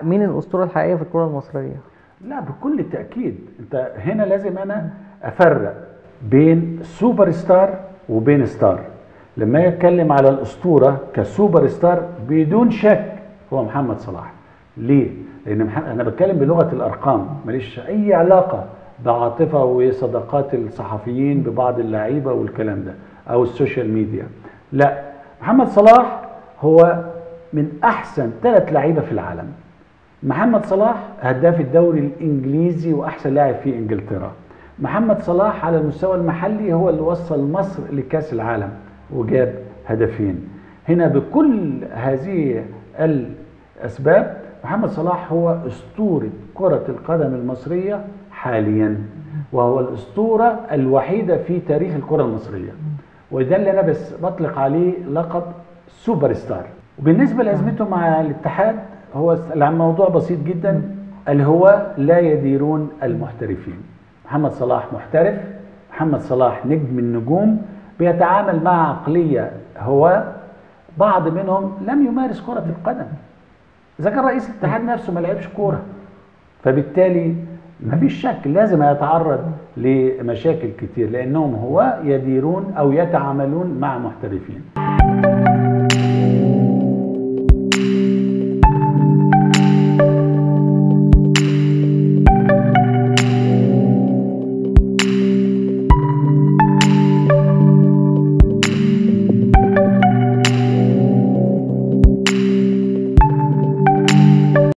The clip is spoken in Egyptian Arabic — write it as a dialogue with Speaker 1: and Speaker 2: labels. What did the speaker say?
Speaker 1: مين الاسطوره الحقيقيه في الكره المصريه
Speaker 2: لا بكل تأكيد انت هنا لازم انا افرق بين سوبر ستار وبين ستار لما يتكلم على الاسطورة كسوبر ستار بدون شك هو محمد صلاح ليه؟ لان محمد انا بتكلم بلغة الارقام ماليش اي علاقة بعاطفة وصداقات الصحفيين ببعض اللعيبة والكلام ده او السوشيال ميديا لا محمد صلاح هو من احسن ثلاث لعيبة في العالم محمد صلاح هداف الدوري الانجليزي واحسن لاعب في انجلترا محمد صلاح على المستوى المحلي هو اللي وصل مصر لكاس العالم وجاب هدفين هنا بكل هذه الاسباب محمد صلاح هو اسطوره كره القدم المصريه حاليا وهو الاسطوره الوحيده في تاريخ الكره المصريه وده اللي انا بس بطلق عليه لقب سوبر ستار وبالنسبه لازمته مع الاتحاد هو الموضوع بسيط جدا اللي هو لا يديرون المحترفين محمد صلاح محترف محمد صلاح نجم النجوم بيتعامل مع عقلية هو بعض منهم لم يمارس كرة القدم إذا كان رئيس الاتحاد نفسه ما لعبش كورة فبالتالي ما فيش شك لازم يتعرض لمشاكل كتير لأنهم هو يديرون أو يتعاملون مع محترفين